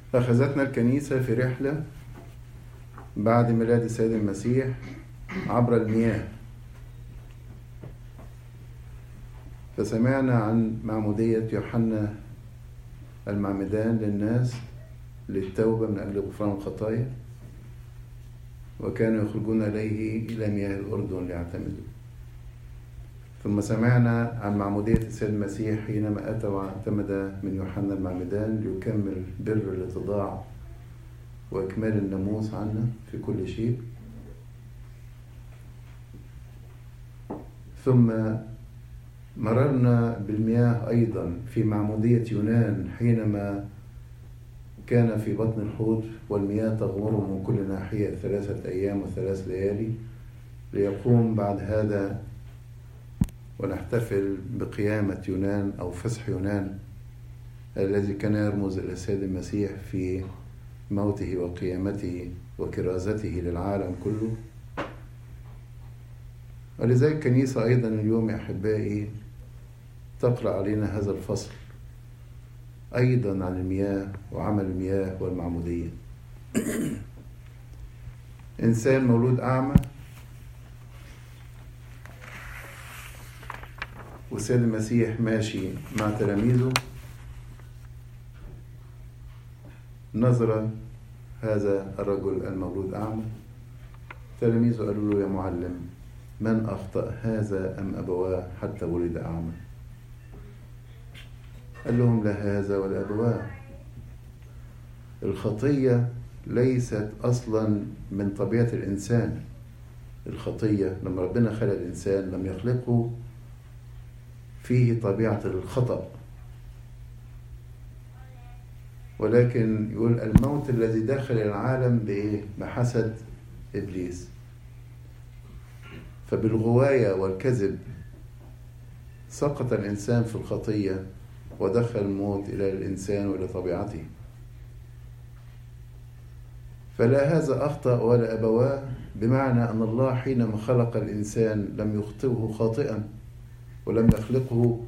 أخذتنا الكنيسة في رحلة بعد ميلاد السيد المسيح عبر المياه فسمعنا عن معمودية يوحنا المعمدان للناس للتوبة من أجل غفران الخطايا وكانوا يخرجون إليه إلى مياه الأردن ليعتمدوا ثم سمعنا عن معمودية السيد المسيح حينما أتى واعتمد من يوحنا المعمدان ليكمل بر الاتضاع وإكمال الناموس عنا في كل شيء ثم مررنا بالمياه أيضا في معمودية يونان حينما كان في بطن الحوت والمياه تغمره من كل ناحية ثلاثة أيام وثلاث ليالي ليقوم بعد هذا ونحتفل بقيامة يونان أو فسح يونان الذي كان يرمز إلى السيد المسيح في موته وقيامته وكرازته للعالم كله ولذلك الكنيسة أيضا اليوم يا أحبائي تقرأ علينا هذا الفصل أيضا عن المياه وعمل المياه والمعمودية إنسان مولود أعمى والسيد المسيح ماشي مع تلاميذه نظر هذا الرجل المولود أعمى تلاميذه قالوا له يا معلم من أخطأ هذا أم أبواه حتى ولد أعمى قال لهم لا هذا ولا أبواه الخطية ليست أصلا من طبيعة الإنسان الخطية لما ربنا خلق الإنسان لم يخلقه فيه طبيعة الخطأ ولكن يقول الموت الذي دخل العالم بإيه؟ بحسد إبليس فبالغواية والكذب سقط الإنسان في الخطية ودخل الموت إلى الإنسان وإلى طبيعته فلا هذا أخطأ ولا أبواه بمعنى أن الله حينما خلق الإنسان لم يخطئه خاطئا ولم يخلقه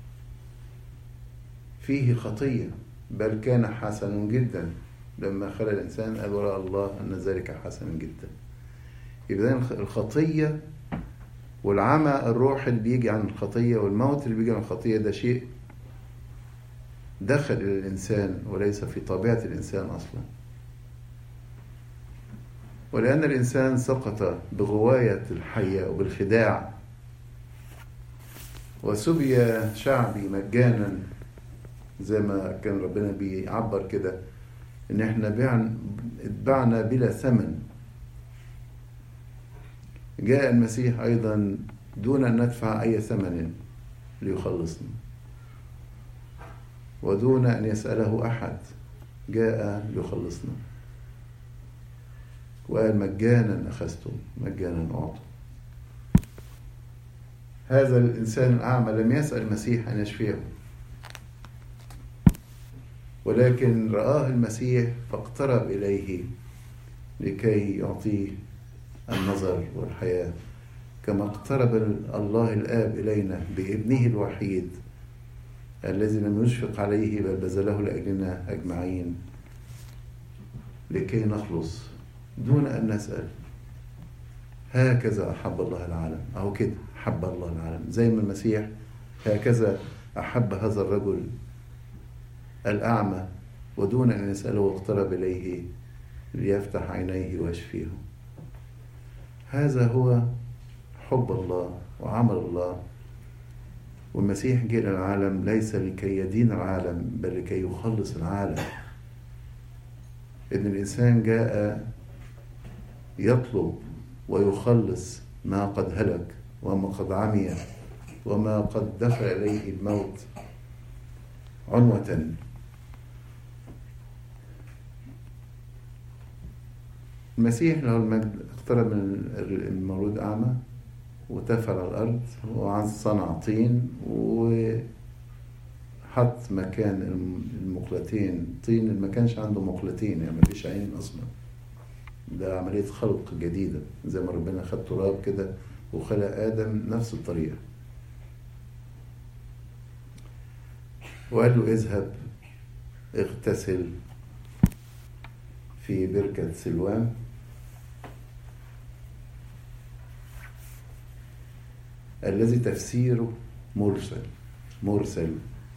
فيه خطية بل كان حسن جدا لما خلق الإنسان قال وراء الله أن ذلك حسن جدا إذا الخطية والعمى الروح اللي بيجي عن الخطية والموت اللي بيجي عن الخطية ده شيء دخل إلى الإنسان وليس في طبيعة الإنسان أصلا ولأن الإنسان سقط بغواية الحية وبالخداع وسبي شعبي مجانا زي ما كان ربنا بيعبر كده ان احنا بيعن اتبعنا بلا ثمن جاء المسيح ايضا دون ان ندفع اي ثمن ليخلصنا ودون ان يساله احد جاء ليخلصنا وقال مجانا اخذتم مجانا اعطوا هذا الإنسان الأعمى لم يسأل المسيح أن يشفيه ولكن رآه المسيح فاقترب إليه لكي يعطيه النظر والحياة كما اقترب الله الآب إلينا بابنه الوحيد الذي لم يشفق عليه بل بذله لأجلنا أجمعين لكي نخلص دون أن نسأل هكذا أحب الله العالم أهو كده أحب الله العالم زي ما المسيح هكذا أحب هذا الرجل الأعمى ودون أن يسأله اقترب إليه ليفتح عينيه ويشفيه هذا هو حب الله وعمل الله والمسيح جاء إلى العالم ليس لكي يدين العالم بل لكي يخلص العالم إن الإنسان جاء يطلب ويخلص ما قد هلك وما قد عمي وما قد دخل إليه الموت عنوة المسيح له المجد اقترب من المولود أعمى وتفل على الأرض وعن صنع طين وحط مكان المقلتين طين ما كانش عنده مقلتين يعني ما فيش عين أصلا ده عملية خلق جديدة زي ما ربنا خد تراب كده وخلق آدم نفس الطريقة وقال له اذهب اغتسل في بركة سلوان الذي تفسيره مرسل مرسل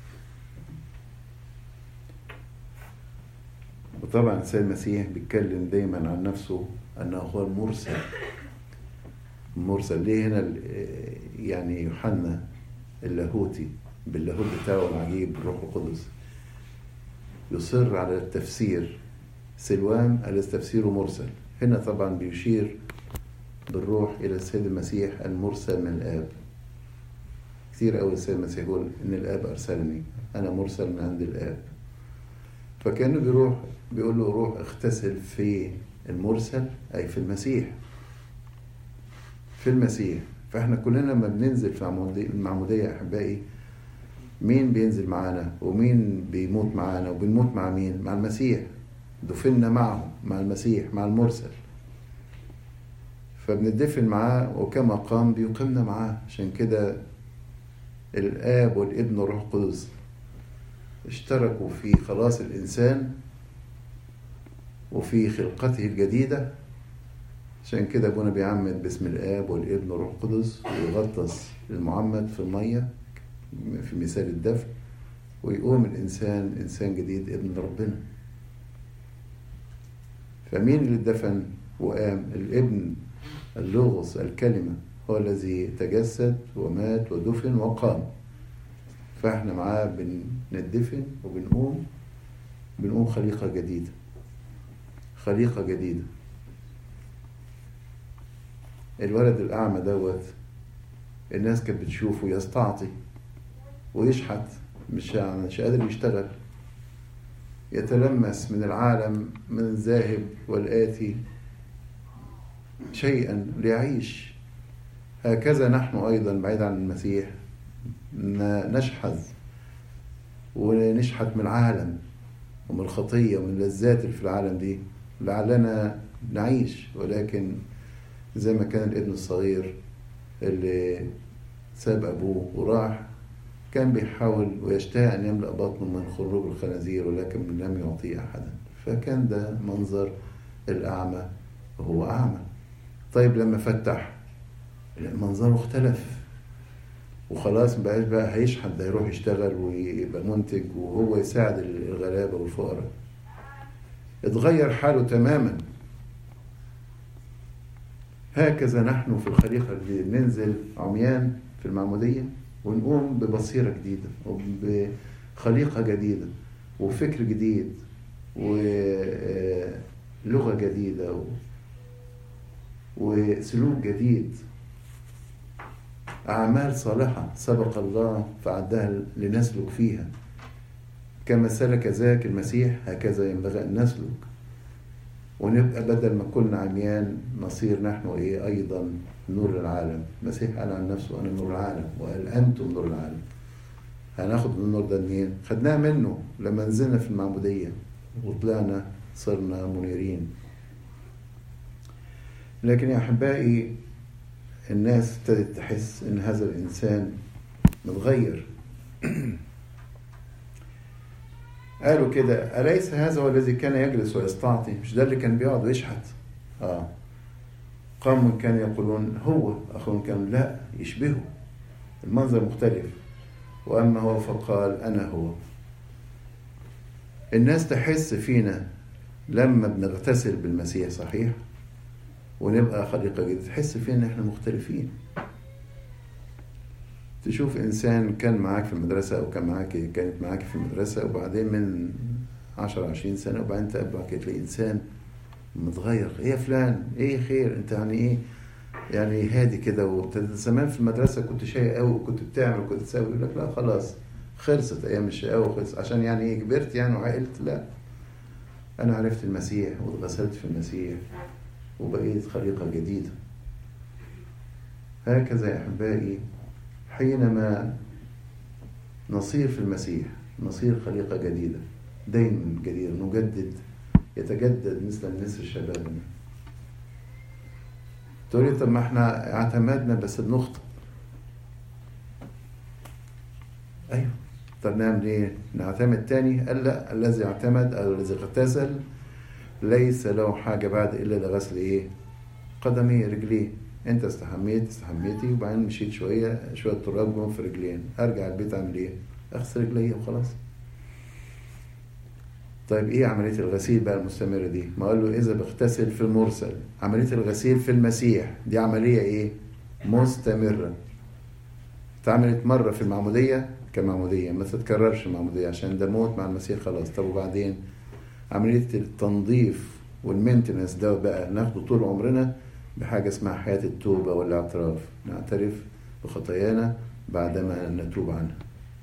وطبعا السيد المسيح بيتكلم دايما عن نفسه انه هو المرسل المرسل ليه هنا يعني يوحنا اللاهوتي باللاهوت بتاعه العجيب بالروح القدس يصر على التفسير سلوان الذي تفسيره مرسل هنا طبعا بيشير بالروح إلى السيد المسيح المرسل من الآب كثير أوي السيد المسيح يقول إن الآب أرسلني أنا مرسل من عند الآب فكانه بيروح بيقول له روح اغتسل في المرسل أي في المسيح في المسيح فاحنا كلنا لما بننزل في المعمودية أحبائي مين بينزل معانا ومين بيموت معانا وبنموت مع مين مع المسيح دفنا معه مع المسيح مع المرسل فبندفن معاه وكما قام بيقيمنا معاه عشان كده الآب والابن والروح القدس اشتركوا في خلاص الإنسان وفي خلقته الجديدة عشان كده أبونا بيعمد باسم الآب والابن والروح القدس ويغطس المعمد في المية في مثال الدفن ويقوم الإنسان إنسان جديد ابن ربنا فمين اللي اتدفن وقام الابن اللغز الكلمة هو الذي تجسد ومات ودفن وقام فاحنا معاه بندفن وبنقوم بنقوم خليقة جديدة خليقة جديدة الولد الأعمى دوت الناس كانت بتشوفه يستعطي ويشحت مش مش قادر يشتغل يتلمس من العالم من الذاهب والآتي شيئا ليعيش هكذا نحن أيضا بعيد عن المسيح نشحذ ونشحت من العالم ومن الخطية ومن اللذات اللي في العالم دي لعلنا نعيش ولكن زي ما كان الابن الصغير اللي ساب أبوه وراح كان بيحاول ويشتهي أن يملأ بطنه من خروج الخنازير ولكن لم يعطيه أحدا فكان ده منظر الأعمى وهو أعمى طيب لما فتح منظره اختلف وخلاص مبقاش بقى هيشحت ده يروح يشتغل ويبقى منتج وهو يساعد الغلابة والفقراء اتغير حاله تماما هكذا نحن في الخليقة اللي ننزل عميان في المعمودية ونقوم ببصيرة جديدة وبخليقة جديدة وفكر جديد ولغة جديدة وسلوك جديد أعمال صالحة سبق الله فعدها لنسلك فيها كما سلك ذاك المسيح هكذا ينبغي أن نسلك ونبقى بدل ما كنا عميان نصير نحن إيه أيضا نور العالم المسيح قال عن نفسه أنا نور العالم وقال أنتم نور العالم هناخد النور ده منين؟ خدناه منه لما نزلنا في المعمودية وطلعنا صرنا منيرين لكن يا أحبائي الناس ابتدت تحس إن هذا الإنسان متغير قالوا كده أليس هذا هو الذي كان يجلس ويستعطي مش ده اللي كان بيقعد ويشحت آه قوم كانوا يقولون هو أخوهم كانوا لا يشبهه المنظر مختلف وأما هو فقال أنا هو الناس تحس فينا لما بنغتسل بالمسيح صحيح ونبقى خليقة جديدة تحس فينا إن إحنا مختلفين تشوف إنسان كان معاك في المدرسة أو كان معاك كانت معاك في المدرسة وبعدين من عشر عشرين سنة وبعدين تقابلك تلاقي إنسان متغير ايه يا فلان ايه خير انت يعني ايه يعني هادي كده زمان في المدرسه كنت شقي قوي وكنت بتعمل وكنت تسوي يقول لك لا خلاص خلصت ايام الشقاوه وخلص عشان يعني ايه كبرت يعني وعقلت لا انا عرفت المسيح واتغسلت في المسيح وبقيت خليقه جديده هكذا يا احبائي حينما نصير في المسيح نصير خليقه جديده دايما جديده نجدد يتجدد مثل النسر شبابنا تقول لي طب ما احنا اعتمدنا بس بنخطئ ايوه طب نعمل ايه؟ نعتمد تاني؟ قال لا الذي اعتمد او الذي اغتسل ليس له حاجة بعد إلا لغسل إيه قدمي رجليه أنت استحميت استحميتي وبعدين مشيت شوية شوية تراب جم في رجلين أرجع البيت أعمل إيه أغسل رجلي وخلاص طيب ايه عملية الغسيل بقى المستمرة دي؟ ما قال له إذا بغتسل في المرسل، عملية الغسيل في المسيح دي عملية إيه؟ مستمرة. اتعملت مرة في المعمودية كمعمودية ما تتكررش المعمودية عشان ده موت مع المسيح خلاص، طب وبعدين عملية التنظيف والمينتنس ده بقى ناخده طول عمرنا بحاجة اسمها حياة التوبة والاعتراف، نعترف بخطايانا بعدما نتوب عنها.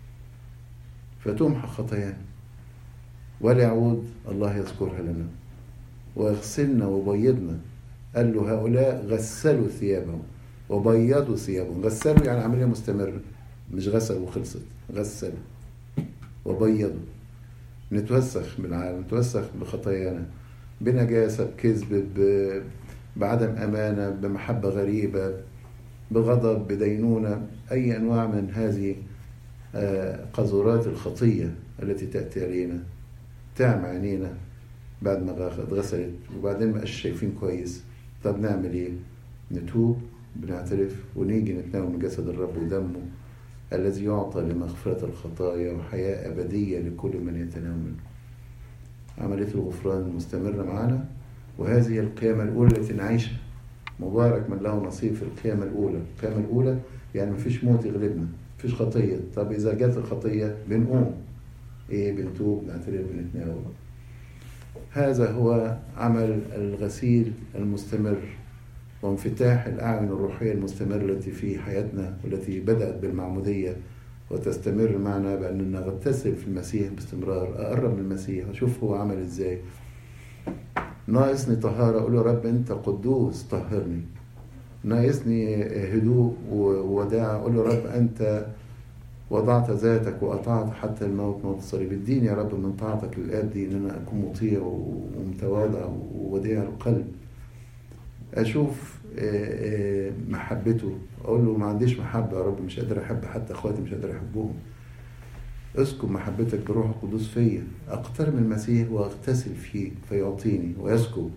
فتمحى خطايانا. ولا يعود الله يذكرها لنا ويغسلنا وبيضنا قال له هؤلاء غسلوا ثيابهم وبيضوا ثيابهم غسلوا يعني عملية مستمرة مش غسل وخلصت غسلوا وبيضوا نتوسخ بالعالم نتوسخ بخطايانا بنجاسة بكذب بعدم أمانة بمحبة غريبة بغضب بدينونة أي أنواع من هذه قذورات الخطية التي تأتي علينا تعمى عينينا بعد ما اتغسلت وبعدين مبقاش شايفين كويس طب نعمل ايه؟ نتوب بنعترف ونيجي نتناول من جسد الرب ودمه الذي يعطى لمغفرة الخطايا وحياة أبدية لكل من يتناول منه عملية الغفران المستمرة معنا وهذه القيامة الأولى التي نعيشها مبارك من له نصيب في القيامة الأولى القيامة الأولى يعني مفيش موت يغلبنا مفيش خطية طب إذا جت الخطية بنقوم ايه بنتوب نعترف بنتناول هذا هو عمل الغسيل المستمر وانفتاح الأعين الروحية المستمرة التي في حياتنا والتي بدأت بالمعمودية وتستمر معنا بأننا نغتسل في المسيح باستمرار أقرب من المسيح أشوف هو عمل إزاي ناقصني طهارة أقول له رب أنت قدوس طهرني ناقصني هدوء ووداع أقول له رب أنت وضعت ذاتك وأطعت حتى الموت موت الصليب اديني يا رب من طاعتك للآب دي إن أنا أكون مطيع ومتواضع ووديع القلب أشوف محبته أقول له ما عنديش محبة يا رب مش قادر أحب حتى أخواتي مش قادر أحبهم اسكب محبتك بروح القدوس فيا أقترب من المسيح وأغتسل فيه فيعطيني ويسكب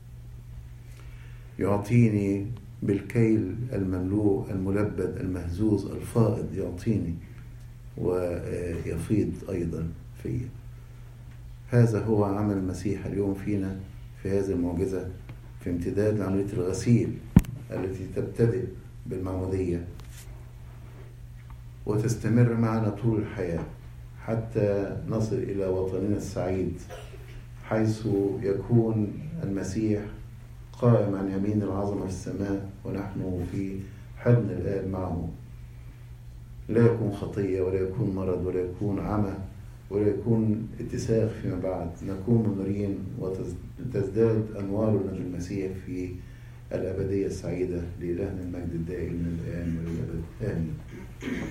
يعطيني بالكيل المملوء الملبد المهزوز الفائض يعطيني ويفيض أيضا فيا هذا هو عمل المسيح اليوم فينا في هذه المعجزة في امتداد لعملية الغسيل التي تبتدئ بالمعمودية وتستمر معنا طول الحياة حتى نصل إلى وطننا السعيد حيث يكون المسيح قائم عن يمين العظمة في السماء ونحن في حضن الآب معه لا يكون خطية ولا يكون مرض ولا يكون عمى ولا يكون اتساخ فيما بعد نكون منيرين وتزداد أنوارنا بالمسيح في الأبدية السعيدة لإلهنا المجد الدائم من الآن والأبد آمين